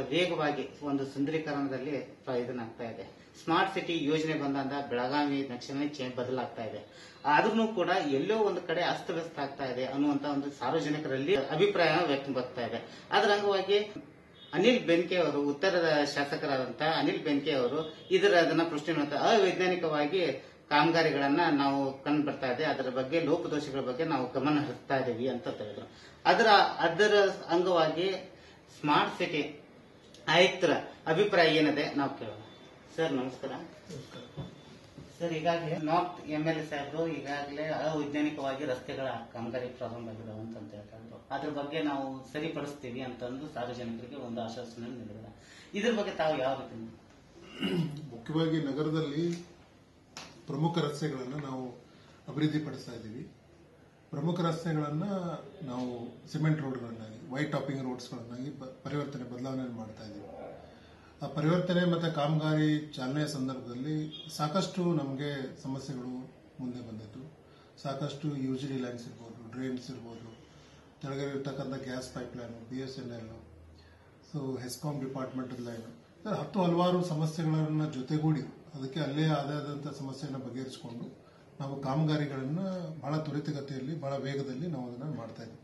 ವೇಗವಾಗಿ ಒಂದು ಸುಂದರೀಕರಣದಲ್ಲಿ ಪ- ಇದನ್ನಾಗ್ತಾ ಇದೆ ಸ್ಮಾರ್ಟ್ ಸಿಟಿ ಯೋಜನೆ ಬಂದಾಗ ಬೆಳಗಾವಿ ನಕ್ಷೆ ಚೇಂಜ್ ಬದಲಾಗ್ತಾ ಇದೆ ಆದ್ರೂ ಕೂಡ ಎಲ್ಲೋ ಒಂದು ಕಡೆ ಅಸ್ತವ್ಯಸ್ತ ಆಗ್ತಾ ಇದೆ ಅನ್ನುವಂತ ಒಂದು ಸಾರ್ವಜನಿಕರಲ್ಲಿ ಅಭಿಪ್ರಾಯ ವ್ಯಕ್ತವಾಗ್ತಾ ಇದೆ ಅದರ ಅಂಗವಾಗಿ ಅನಿಲ್ ಬೆನ್ಕೆ ಅವರು ಉತ್ತರದ ಶಾಸಕರಾದಂತ ಅನಿಲ್ ಬೆನ್ಕೆ ಅವರು ಇದರ ಅದನ್ನ ಪ್ರಶ್ನೆ ಮಾಡ್ತಾರೆ ಅವೈಜ್ಞಾನಿಕವಾಗಿ ಕಾಮಗಾರಿಗಳನ್ನ ನಾವು ಕಂಡು ಬರ್ತಾ ಇದೆ ಅದರ ಬಗ್ಗೆ ಲೋಪದೋಷಗಳ ಬಗ್ಗೆ ನಾವು ಗಮನ ಹರಿಸ್ತಾ ಇದೀವಿ ಅಂತ ಹೇಳಿದ್ರು ಅದರ ಅದರ ಅಂಗವಾಗಿ ಸ್ಮಾರ್ಟ್ ಸಿಟಿ ಆಯುಕ್ತರ ಅಭಿಪ್ರಾಯ ಏನಿದೆ ನಾವು ಕೇಳೋಣ ಸರ್ ನಮಸ್ಕಾರ ಸರ್ ಈಗಾಗಲೇ ನಾರ್ತ್ ಎಂ ಎಲ್ ಎ ಸಾಹೇಬರು ಈಗಾಗಲೇ ಅವೈಜ್ಞಾನಿಕವಾಗಿ ರಸ್ತೆಗಳ ಕಾಮಗಾರಿ ಪ್ರಾರಂಭ ಆಗಿದಾವೆ ಅಂತ ಹೇಳ್ತಾ ಇದ್ರು ಅದ್ರ ಬಗ್ಗೆ ನಾವು ಸರಿಪಡಿಸ್ತೀವಿ ಅಂತಂದು ಸಾರ್ವಜನಿಕರಿಗೆ ಒಂದು ಆಶ್ವಾಸನೆ ನೀಡಿದ್ದಾರೆ ಇದ್ರ ಬಗ್ಗೆ ತಾವು ಯಾವ ರೀತಿ ಮುಖ್ಯವಾಗಿ ನಗರದಲ್ಲಿ ಪ್ರಮುಖ ರಸ್ತೆಗಳನ್ನು ನಾವು ಅಭಿವೃದ್ಧಿಪಡಿಸ್ತಾ ಇದ್ದೀವಿ ಪ್ರಮುಖ ರಸ್ತೆಗಳನ್ನು ನಾವು ಸಿಮೆಂಟ್ ರೋಡ್ಗಳನ್ನಾಗಿ ವೈಟ್ ಟಾಪಿಂಗ್ ರೋಡ್ಸ್ಗಳನ್ನಾಗಿ ಪ- ಪರಿವರ್ತನೆ ಬದಲಾವಣೆ ಮಾಡ್ತಾ ಇದ್ದೀವಿ ಆ ಪರಿವರ್ತನೆ ಮತ್ತು ಕಾಮಗಾರಿ ಚಾಲನೆಯ ಸಂದರ್ಭದಲ್ಲಿ ಸಾಕಷ್ಟು ನಮಗೆ ಸಮಸ್ಯೆಗಳು ಮುಂದೆ ಬಂದಿತ್ತು ಸಾಕಷ್ಟು ಯೂಜಿಡಿ ಲೈನ್ಸ್ ಇರ್ಬೋದು ಡ್ರೈನ್ಸ್ ಇರ್ಬೋದು ಕೆಳಗಡೆ ಇರ್ತಕ್ಕಂಥ gas pipe line B S N L so HESCOM department line ಹತ್ತು ಹಲವಾರು ಸಮಸ್ಯೆಗಳನ್ನ ಜೊತೆಗೂಡಿ ಅದಕ್ಕೆ ಅಲ್ಲೇ ಆದಾದಂಥ ಸಮಸ್ಯೆಯನ್ನು ಬಗೆಹರಿಸಿಕೊಂಡು ನಾವು ಕಾಮಗಾರಿಗಳನ್ನು ಬಹಳ ತ್ವರಿತಗತಿಯಲ್ಲಿ ಬಹಳ ವೇಗದಲ್ಲಿ ನಾವು ಅದನ್ನು ಮಾಡ್ತಾ ಇದ್ದೀವಿ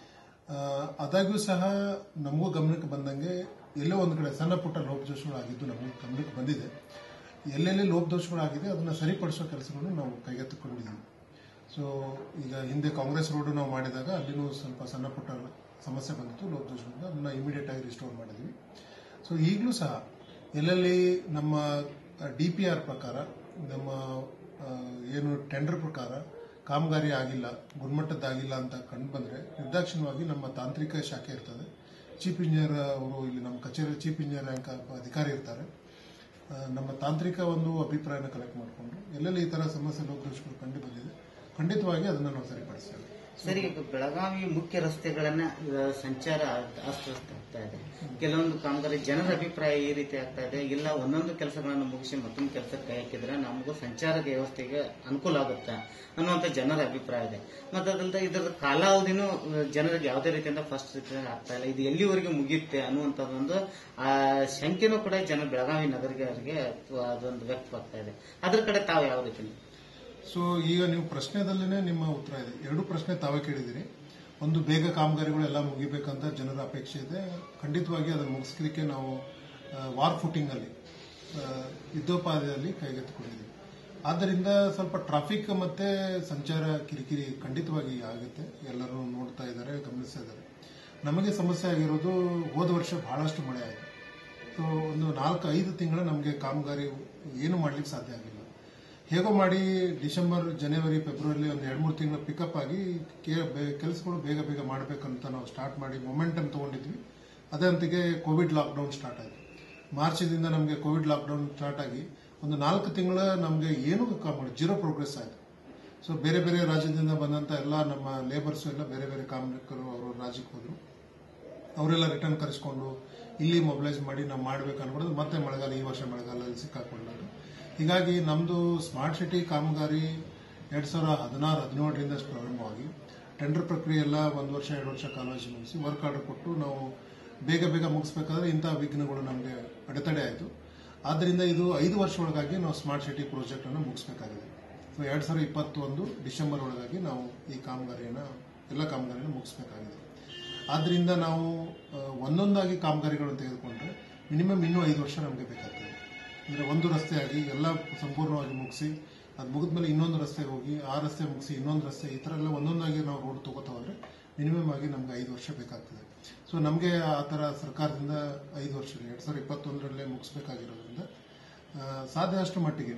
ಆ, ಆದಾಗ್ಯೂ ಸಹ ನಮಗೂ ಗಮನಕ್ಕೆ ಬಂದಂಗೆ ಎಲ್ಲೋ ಒಂದು ಕಡೆ ಸಣ್ಣ ಪುಟ್ಟ ಲೋಪದೋಷಗಳಾಗಿದ್ದು ನಮಗೆ ಗಮನಕ್ಕೆ ಬಂದಿದೆ ಎಲ್ಲೆಲ್ಲಿ ಲೋಪದೋಷಗಳಾಗಿದೆ ಅದನ್ನು ಸರಿಪಡಿಸೋ ಕೆಲಸಗಳನ್ನು ನಾವು ಕೈಗೆತ್ತಿಕೊಂಡಿದ್ದೀವಿ ಸೊ ಈಗ ಹಿಂದೆ ಕಾಂಗ್ರೆಸ್ ರೋಡ್ ನಾವು ಮಾಡಿದಾಗ ಅಲ್ಲಿನೂ ಸ್ವಲ್ಪ ಸಣ್ಣ ಪುಟ್ಟ ಸಮಸ್ಯೆ ಬಂದಿತ್ತು ಲೋಪದೋಷಗಳಿಂದ ಅದನ್ನ ಇಮಿಡಿಯೇಟ್ ಆಗಿ ರಿಸ್ಟೋರ್ ಮಾಡಿದ್ವಿ ಸೊ ಈಗಲೂ ಸಹ ಎಲ್ಲೆಲ್ಲಿ ನಮ್ಮ ಡಿ ಪಿ ಆರ್ ಪ್ರಕಾರ ನಮ್ಮ ಆ, ಏನು ಟೆಂಡರ್ ಪ್ರಕಾರ ಕಾಮಗಾರಿ ಆಗಿಲ್ಲ ಗುಣಮಟ್ಟದ್ದಾಗಿಲ್ಲ ಅಂತ ಕಂಡು ಬಂದರೆ ನಿರ್ದಾಕ್ಷಿಣ್ಯವಾಗಿ ನಮ್ಮ ತಾಂತ್ರಿಕ ಶಾಖೆ ಇರ್ತದೆ ಚೀಫ್ ಇಂಜಿನಿಯರ್ ಅವರು ಇಲ್ಲಿ ನಮ್ಮ ಕಚೇರಿ ಚೀಫ್ ಇಂಜಿನಿಯರ್ ರ್ಯಾಂಕ್ ಅಧಿಕಾರಿ ಇರ್ತಾರೆ ಆ, ನಮ್ಮ ತಾಂತ್ರಿಕ ಒಂದು ಅಭಿಪ್ರಾಯನ ಕಲೆಕ್ಟ್ ಮಾಡಿಕೊಂಡು ಎಲ್ಲೆಲ್ಲಿ ಈ ಥರ ಸಮಸ್ಯೆ ಲೋಪದೋಷಗಳು ಕಂಡು ಬಂದಿದೆ ಖಂಡಿತವಾಗಿ ಅದನ್ನು ನಾವು ಸರಿಪಡಿಸ್ತೇವೆ ಸರ್ ಈಗ ಬೆಳಗಾವಿ ಮುಖ್ಯ ರಸ್ತೆಗಳನ್ನ ಆ, ಸಂಚಾರ ಅಸ್ತವ್ಯಸ್ತ ಆಗ್ತಾ ಇದೆ ಕೆಲವೊಂದು ಕಾಮಗಾರಿ ಜನರ ಅಭಿಪ್ರಾಯ ಈ ರೀತಿ ಆಗ್ತಾ ಇದೆ ಇಲ್ಲ ಒಂದೊಂದು ಕೆಲಸಗಳನ್ನು ಮುಗಿಸಿ ಮತ್ತೊಂದು ಕೆಲಸಕ್ಕೆ ಕೈ ಹಾಕಿದ್ರೆ ನಮಗೂ ಸಂಚಾರ ವ್ಯವಸ್ಥೆಗೆ ಅನುಕೂಲ ಆಗುತ್ತೆ ಅನ್ನುವಂತ ಜನರ ಅಭಿಪ್ರಾಯ ಇದೆ ಮತ್ತೆ ಅದಲ್ಲದೆ ಇದರ ಕಾಲಾವಧಿನೂ ಆ, ಜನರಿಗೆ ಯಾವುದೇ ರೀತಿಯಿಂದ ಫಸ್ಟ್ ರೀತಿ ಆಗ್ತಾ ಇಲ್ಲ ಇದು ಎಲ್ಲಿವರೆಗೆ ಮುಗಿಯುತ್ತೆ ಅನ್ನುವಂಥದ್ದೊಂದು ಆ ಶಂಕೆನೂ ಕೂಡ ಜನ ಬೆಳಗಾವಿ ನಗರಿಗರಿಗೆ ಅದೊಂದು ವ್ಯಕ್ತವಾಗ್ತಾ ಇದೆ ಅದ್ರ ಕಡೆ ತಾವು ಯಾವ ರೀತಿ ಸೊ ಈಗ ನೀವು ಪ್ರಶ್ನೆದಲ್ಲೇ ನಿಮ್ಮ ಉತ್ತರ ಇದೆ ಎರಡು ಪ್ರಶ್ನೆ ತಾವೇ ಕೇಳಿದಿರಿ ಒಂದು ಬೇಗ ಕಾಮಗಾರಿಗಳೆಲ್ಲ ಮುಗಿಬೇಕಂತ ಜನರ ಅಪೇಕ್ಷೆ ಇದೆ ಖಂಡಿತವಾಗಿ ಅದನ್ನು ಮುಗಿಸ್ಲಿಕ್ಕೆ ನಾವು ವಾರ್ ಫುಟಿಂಗಲ್ಲಿ ಯುದ್ಧೋಪಾದಿಯಲ್ಲಿ ಕೈಗೆತ್ತಿಕೊಂಡಿದ್ದೀವಿ ಆದ್ದರಿಂದ ಸ್ವಲ್ಪ ಟ್ರಾಫಿಕ್ ಮತ್ತೆ ಸಂಚಾರ ಕಿರಿಕಿರಿ ಖಂಡಿತವಾಗಿ ಆಗುತ್ತೆ ಎಲ್ಲರೂ ನೋಡ್ತಾ ಇದ್ದಾರೆ ಗಮನಿಸ್ತಾ ಇದ್ದಾರೆ ನಮಗೆ ಸಮಸ್ಯೆ ಆಗಿರೋದು ಹೋದ ವರ್ಷ ಬಹಳಷ್ಟು ಮಳೆ ಆಯಿತು ಸೊ ಒಂದು ನಾಲ್ಕು ಐದು ತಿಂಗಳು ನಮಗೆ ಕಾಮಗಾರಿ ಏನು ಮಾಡ್ಲಿಕ್ಕೆ ಸಾಧ್ಯ ಆಗಿಲ್ಲ ಹೇಗೋ ಮಾಡಿ ಡಿಸೆಂಬರ್ ಜನವರಿ ಫೆಬ್ರವರಿ ಒಂದು ಎರಡು ಮೂರು ತಿಂಗಳು ಪಿಕಪ್ ಆಗಿ ಕೆಲಸಗಳು ಬೇಗ ಬೇಗ ಮಾಡಬೇಕಂತ ನಾವು ಸ್ಟಾರ್ಟ್ ಮಾಡಿ ಮೊಮೆಂಟಮ್ ತಗೊಂಡಿದ್ವಿ ಅದಂತಿಗೆ ಕೋವಿಡ್ ಲಾಕ್ಡೌನ್ ಸ್ಟಾರ್ಟ್ ಆಯಿತು ಮಾರ್ಚ್ದಿಂದ ನಮಗೆ ಕೋವಿಡ್ ಲಾಕ್ಡೌನ್ ಸ್ಟಾರ್ಟ್ ಆಗಿ ಒಂದು ನಾಲ್ಕು ತಿಂಗಳ ನಮಗೆ ಏನು ಮಾಡಿ ಜೀರೋ ಪ್ರೋಗ್ರೆಸ್ ಆಯಿತು ಸೊ ಬೇರೆ ಬೇರೆ ರಾಜ್ಯದಿಂದ ಬಂದಂತ ಎಲ್ಲ ನಮ್ಮ ಲೇಬರ್ಸ್ ಎಲ್ಲ ಬೇರೆ ಬೇರೆ ಕಾರ್ಮಿಕರು ಅವರು ರಾಜ್ಯಕ್ಕೆ ಹೋದ್ರು ಅವರೆಲ್ಲ ರಿಟರ್ನ್ ಕರೆಸ್ಕೊಂಡು ಇಲ್ಲಿ ಮೊಬಿಲೈಸ್ ಮಾಡಿ ನಾವು ಮಾಡ್ಬೇಕು ಅನ್ಬಿಡೋದು ಮತ್ತೆ ಮಳೆಗಾಲ ಈ ವರ್ಷ ಮಳೆಗಾಲದಲ್ಲಿ ಸಿಕ್ಕಾಕೊಂಡರು ಹೀಗಾಗಿ ನಮ್ದು ಸ್ಮಾರ್ಟ್ ಸಿಟಿ ಕಾಮಗಾರಿ ಎರಡ್ ಸಾವಿರದ ಹದಿನಾರು ಹದಿನೇಳರಿಂದ ಪ್ರಾರಂಭವಾಗಿ ಟೆಂಡರ್ ಪ್ರಕ್ರಿಯೆ ಎಲ್ಲ ಒಂದು ವರ್ಷ ಎರಡು ವರ್ಷ ಕಾಲಾವಕಾಶ ಮುಗಿಸಿ ವರ್ಕ್ ಆರ್ಡರ್ ಕೊಟ್ಟು ನಾವು ಬೇಗ ಬೇಗ ಮುಗಿಸ್ಬೇಕಾದ್ರೆ ಇಂತಹ ವಿಘ್ನಗಳು ನಮಗೆ ಅಡೆತಡೆ ಆಯಿತು ಆದ್ದರಿಂದ ಇದು ಐದು ವರ್ಷ ಒಳಗಾಗಿ ನಾವು ಸ್ಮಾರ್ಟ್ ಸಿಟಿ ಪ್ರಾಜೆಕ್ಟ್ ಅನ್ನು ಮುಗಿಸಬೇಕಾಗಿದೆ ಸೊ ಎರಡ್ ಸಾವಿರದ ಇಪ್ಪತ್ತೊಂದು ಡಿಸೆಂಬರ್ ಒಳಗಾಗಿ ನಾವು ಈ ಕಾಮಗಾರಿಯನ್ನು ಎಲ್ಲ ಕಾಮಗಾರಿಯನ್ನು ಮುಗಿಸಬೇಕಾಗಿದೆ ಆದ್ದರಿಂದ ನಾವು ಆ, ಒಂದೊಂದಾಗಿ ಕಾಮಗಾರಿಗಳನ್ನು ತೆಗೆದುಕೊಂಡ್ರೆ ಮಿನಿಮಮ್ ಇನ್ನೂ ಐದು ವರ್ಷ ನಮಗೆ ಬೇಕಾಗ್ತದೆ ಅಂದರೆ ಒಂದು ರಸ್ತೆ ಆಗಿ ಎಲ್ಲ ಸಂಪೂರ್ಣವಾಗಿ ಮುಗಿಸಿ ಅದು ಮುಗಿದ್ಮೇಲೆ ಇನ್ನೊಂದು ರಸ್ತೆಗೆ ಹೋಗಿ ಆ ರಸ್ತೆ ಮುಗಿಸಿ ಇನ್ನೊಂದು ರಸ್ತೆ ಈ ಥರ ಎಲ್ಲ ಒಂದೊಂದಾಗಿ ನಾವು ರೋಡ್ ತಗೋತಾ ಹೋದ್ರೆ ಮಿನಿಮಮ್ ಆಗಿ ನಮ್ಗೆ ಐದು ವರ್ಷ ಬೇಕಾಗ್ತದೆ ಸೊ ನಮಗೆ ಆ ಥರ ಸರ್ಕಾರದಿಂದ ಐದು ವರ್ಷ ಎರಡು ಸಾವಿರದ ಇಪ್ಪತ್ತೊಂದರಲ್ಲೇ ಮುಗಿಸ್ಬೇಕಾಗಿರೋದ್ರಿಂದ ಆ, ಸಾಧ್ಯ ಅಷ್ಟು ಮಟ್ಟಿಗೆ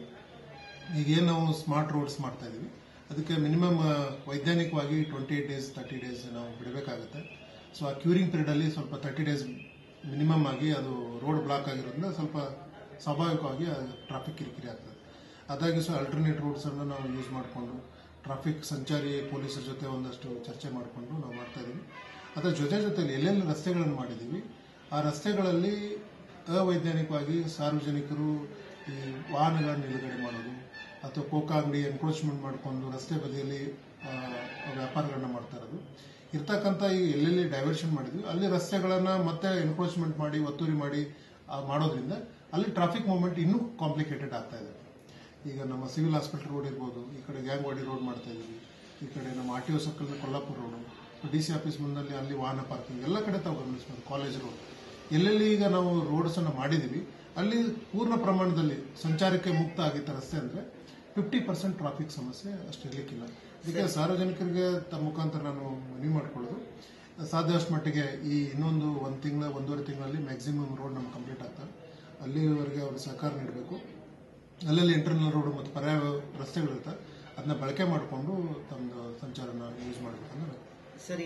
ಈಗ ಏನು ನಾವು ಸ್ಮಾರ್ಟ್ ರೋಡ್ಸ್ ಮಾಡ್ತಾ ಇದೀವಿ ಅದಕ್ಕೆ ಮಿನಿಮಮ್ ವೈಜ್ಞಾನಿಕವಾಗಿ twenty eight days thirty days ನಾವು ಬಿಡಬೇಕಾಗುತ್ತೆ ಸೊ ಆ ಕ್ಯೂರಿಂಗ್ ಪೀರಿಯಡ್ ಅಲ್ಲಿ ಸ್ವಲ್ಪ ತರ್ಟಿ ಡೇಸ್ ಮಿನಿಮಮ್ ಆಗಿ ಅದು ರೋಡ್ ಬ್ಲಾಕ್ ಆಗಿರೋದ್ರಿಂದ ಸ್ವಲ್ಪ ಸ್ವಾಭಾವಿಕವಾಗಿ ಟ್ರಾಫಿಕ್ ಕಿರಿಕಿರಿ ಆಗ್ತದೆ ಅದಾಗಿ ಸೊ ಅಲ್ಟರ್ನೇಟ್ ರೋಡ್ಸ್ ಅನ್ನು ನಾವು ಯೂಸ್ ಮಾಡಿಕೊಂಡು ಟ್ರಾಫಿಕ್ ಸಂಚಾರಿ ಪೊಲೀಸರ ಜೊತೆ ಒಂದಷ್ಟು ಚರ್ಚೆ ಮಾಡಿಕೊಂಡು ನಾವು ಮಾಡ್ತಾ ಇದೀವಿ ಅದರ ಜೊತೆ ಜೊತೆಲಿ ಎಲ್ಲೆಲ್ಲಿ ರಸ್ತೆಗಳನ್ನು ಮಾಡಿದ್ದೀವಿ ಆ ರಸ್ತೆಗಳಲ್ಲಿ ಅವೈಜ್ಞಾನಿಕವಾಗಿ ಸಾರ್ವಜನಿಕರು ಈ ವಾಹನಗಳನ್ನು ನಿಲುಗಡೆ ಮಾಡೋದು ಅಥವಾ ಕೋಕಾ ಅಂಗಡಿ ಎನ್ಕ್ರೋಚ್ಮೆಂಟ್ ಮಾಡಿಕೊಂಡು ರಸ್ತೆ ಬದಿಯಲ್ಲಿ ಆ, ವ್ಯಾಪಾರಗಳನ್ನ ಮಾಡ್ತಾ ಇರೋದು ಇರ್ತಕ್ಕಂಥ ಈ ಎಲ್ಲೆಲ್ಲಿ ಡೈವರ್ಷನ್ ಮಾಡಿದ್ವಿ ಅಲ್ಲಿ ರಸ್ತೆಗಳನ್ನ ಮತ್ತೆ ಎನ್ಕ್ರೋಚ್ಮೆಂಟ್ ಮಾಡಿ ಒತ್ತುವರಿ ಮಾಡಿ ಆ, ಮಾಡೋದ್ರಿಂದ ಅಲ್ಲಿ ಟ್ರಾಫಿಕ್ ಮೂವ್ಮೆಂಟ್ ಇನ್ನೂ ಕಾಂಪ್ಲಿಕೇಟೆಡ್ ಆಗ್ತಾ ಇದೆ ಈಗ ನಮ್ಮ ಸಿವಿಲ್ ಹಾಸ್ಪಿಟಲ್ ರೋಡ್ ಇರ್ಬೋದು ಈ ಕಡೆ ಗ್ಯಾಂಗ್ವಾಡಿ ರೋಡ್ ಮಾಡ್ತಾ ಇದೀವಿ ಈ ಕಡೆ ನಮ್ಮ R T O circle Kolhapur road D C office ಮುಂದಲ್ಲಿ ಅಲ್ಲಿ ವಾಹನ ಪಾರ್ಕಿಂಗ್ ಎಲ್ಲ ಕಡೆ ತಾವು ಗಮನಿಸಬಹುದು ಕಾಲೇಜ್ ರೋಡ್ ಎಲ್ಲೆಲ್ಲಿ ಈಗ ನಾವು ರೋಡ್ಸ್ ಅನ್ನ ಮಾಡಿದೀವಿ ಅಲ್ಲಿ ಪೂರ್ಣ ಪ್ರಮಾಣದಲ್ಲಿ ಸಂಚಾರಕ್ಕೆ ಮುಕ್ತ ಆಗಿದ್ದ ರಸ್ತೆ ಅಂದ್ರೆ ಫಿಫ್ಟಿ ಪರ್ಸೆಂಟ್ ಟ್ರಾಫಿಕ್ ಸಮಸ್ಯೆ ಅಷ್ಟು ಇರ್ಲಿಕ್ಕಿಲ್ಲ ಅದಕ್ಕೆ ಸಾರ್ವಜನಿಕರಿಗೆ ತಮ್ಮ ಮುಖಾಂತರ ನಾನು ಮನವಿ ಮಾಡ್ಕೊಳ್ಳೋದು ಸಾಧ್ಯಷ್ಟು ಮಟ್ಟಿಗೆ ಈ ಇನ್ನೊಂದು ಒಂದು ತಿಂಗಳ ಒಂದೂವರೆ ತಿಂಗಳಲ್ಲಿ ಮ್ಯಾಕ್ಸಿಮಮ್ ರೋಡ್ ನಮ್ಗೆ ಕಂಪ್ಲೀಟ್ ಆಗ್ತದೆ ಅಲ್ಲಿವರೆಗೆ ಅವರು ಸಹಕಾರ ನೀಡಬೇಕು ಅಲ್ಲಲ್ಲಿ ಇಂಟರ್ನಲ್ ರೋಡ್ ಮತ್ತು ಪರ್ಯಾಯ ರಸ್ತೆಗಳಿರುತ್ತೆ ಅದನ್ನ ಬಳಕೆ ಮಾಡಿಕೊಂಡು ತಮ್ಮದು ಸಂಚಾರನ ಯೂಸ್ ಮಾಡಬೇಕಂದ್ರೆ ಸರಿ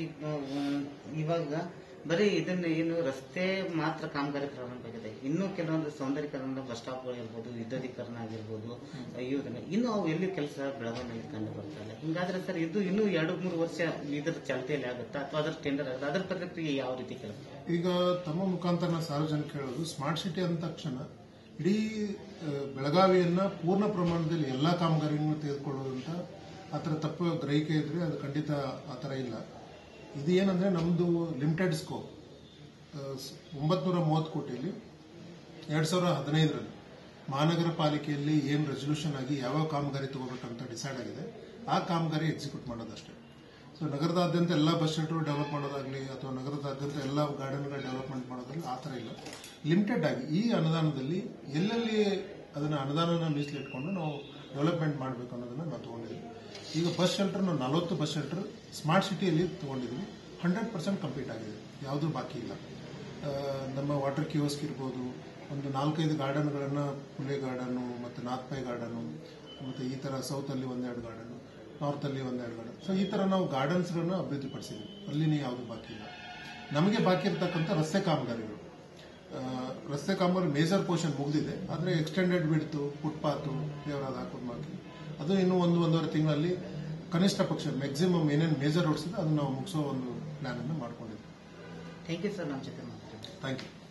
ಇವಾಗ ಬರೀ ಇದನ್ನ ಏನು ರಸ್ತೆ ಮಾತ್ರ ಕಾಮಗಾರಿ ಪ್ರಾರಂಭ ಆಗಿದೆ ಇನ್ನೂ ಕೆಲವೊಂದು ಸೌಂದರ್ಯೀಕರಣ ಬಸ್ ಸ್ಟಾಪ್ಗಳು ಇರ್ಬೋದು ವಿದ್ಯುದೀಕರಣ ಆಗಿರ್ಬೋದು ಯೋಜನೆ ಇನ್ನು ಅವು ಎಲ್ಲಿ ಕೆಲಸ ಬೆಳವಣಿಗೆ ಕಂಡು ಬರ್ತಾ ಇಲ್ಲ ಹಿಂಗಾದ್ರೆ ಸರ್ ಇದು ಇನ್ನೂ ಎರಡು ಮೂರು ವರ್ಷ ಇದ್ರ ಚಾಲ್ತಿಯಲ್ಲಿ ಆಗುತ್ತಾ ಅಥವಾ ಅದ್ರ ಟೆಂಡರ್ ಆಗುತ್ತೆ ಅದ್ರ ಪ್ರಗತಿಗೆ ಯಾವ ರೀತಿ ಕೆಲಸ ಈಗ ತಮ್ಮ ಮುಖಾಂತರ ನಾನು ಸಾರ್ವಜನಿಕ ಹೇಳೋದು ಸ್ಮಾರ್ಟ್ ಸಿಟಿ ಅಂದ ತಕ್ಷಣ ಇಡೀ ಆ, ಬೆಳಗಾವಿಯನ್ನ ಪೂರ್ಣ ಪ್ರಮಾಣದಲ್ಲಿ ಎಲ್ಲಾ ಕಾಮಗಾರಿಗಳನ್ನು ತೆಗೆದುಕೊಳ್ಳುವಂತ ಆತರ ತಪ್ಪು ಗ್ರಹಿಕೆ ಇದ್ರೆ ಅದು ಖಂಡಿತ ಆತರ ಇಲ್ಲ ಇದು ಏನಂದ್ರೆ ನಮ್ದು ಲಿಮಿಟೆಡ್ ಸ್ಕೋಪ್ ಒಂಬತ್ನೂರ ಮೂವತ್ತು ಕೋಟಿಯಲ್ಲಿ ಎರಡ್ ಸಾವಿರದ ಹದಿನೈದರಲ್ಲಿ ಮಹಾನಗರ ಪಾಲಿಕೆಯಲ್ಲಿ ಏನು ರೆಸೊಲ್ಯೂಷನ್ ಆಗಿ ಯಾವ ಕಾಮಗಾರಿ ತಗೋಬೇಕಂತ ಡಿಸೈಡ್ ಆಗಿದೆ ಆ ಕಾಮಗಾರಿ ಎಕ್ಸಿಕ್ಯೂಟ್ ಮಾಡೋದಷ್ಟೇ ಸೊ ನಗರದಾದ್ಯಂತ ಎಲ್ಲ ಬಸ್ ಶೆಲ್ಟರ್ ಡೆವಲಪ್ ಮಾಡೋದಾಗ್ಲಿ ಅಥವಾ ನಗರದಾದ್ಯಂತ ಎಲ್ಲ ಗಾರ್ಡನ್ಗಳ ಡೆವಲಪ್ಮೆಂಟ್ ಮಾಡೋದಾಗ್ಲಿ ಆ ಥರ ಇಲ್ಲ ಲಿಮಿಟೆಡ್ ಆಗಿ ಈ ಅನುದಾನದಲ್ಲಿ ಎಲ್ಲೆಲ್ಲಿ ಅದನ್ನ ಅನುದಾನನ ಮೀಸಲಿಟ್ಕೊಂಡು ನಾವು ಡೆವಲಪ್ಮೆಂಟ್ ಮಾಡಬೇಕು ಅನ್ನೋದನ್ನ ನಾವು ತಗೊಂಡಿದ್ವಿ ಈಗ ಬಸ್ ಶೆಲ್ಟರ್ ನಾವು ನಲವತ್ತು ಬಸ್ ಶೆಲ್ಟರ್ ಸ್ಮಾರ್ಟ್ ಸಿಟಿಯಲ್ಲಿ ತಗೊಂಡಿದ್ವಿ ಹಂಡ್ರೆಡ್ ಪರ್ಸೆಂಟ್ ಕಂಪ್ಲೀಟ್ ಆಗಿದೆ ಯಾವುದೂ ಬಾಕಿ ಇಲ್ಲ ಆ, ನಮ್ಮ ವಾಟರ್ ಕಿಯೋಸ್ಕ್ ಇರ್ಬೋದು ಒಂದು ನಾಲ್ಕೈದು ಗಾರ್ಡನ್ಗಳನ್ನ ಪುಲೆ ಗಾರ್ಡನ್ನು ಮತ್ತು ನಾಗ್ಪೈ ಗಾರ್ಡನ್ನು ಮತ್ತು ಈ ಥರ ಸೌತಲ್ಲಿ ಒಂದೆರಡು ಗಾರ್ಡನ್ ನಾರ್ತಲ್ಲಿ ಒಂದೆರಡು ಗಾರ್ಡನ್ ಸೊ ಈ ಥರ ನಾವು ಗಾರ್ಡನ್ಸ್ಗಳನ್ನ ಅಭಿವೃದ್ಧಿಪಡಿಸಿದ್ವಿ ಅಲ್ಲಿನೇ ಯಾವುದು ಬಾಕಿ ಇಲ್ಲ ನಮಗೆ ಬಾಕಿ ಇರತಕ್ಕಂಥ ರಸ್ತೆ ಕಾಮಗಾರಿಗಳು ಆ, ರಸ್ತೆ ಕಾಮಗಾರಿ ಮೇಜರ್ ಪೋರ್ಷನ್ ಮುಗಿದಿದೆ ಆದರೆ ಎಕ್ಸ್ಟೆಂಡೆಡ್ ಬಿಡ್ತು ಫುಟ್ಪಾತು ದೇವರಾದ ಹಾಕೋದು ಬಾಕಿ ಅದು ಇನ್ನೂ ಒಂದು ಒಂದೂವರೆ ತಿಂಗಳಲ್ಲಿ ಕನಿಷ್ಠ ಪಕ್ಷ ಮ್ಯಾಕ್ಸಿಮಮ್ ಏನೇನು ಮೇಜರ್ ರೋಡ್ಸ್ ಇದೆ ಅದನ್ನ ನಾವು ಮುಗಿಸೋ ಒಂದು ಪ್ಲಾನ್ ಅನ್ನು ಮಾಡ್ಕೊಂಡಿದ್ವಿ ಥ್ಯಾಂಕ್ ಯು ಸರ್ ನಮ್ಮ ಜೊತೆ ಮಾತಾಡಿ ಥ್ಯಾಂಕ್ ಯು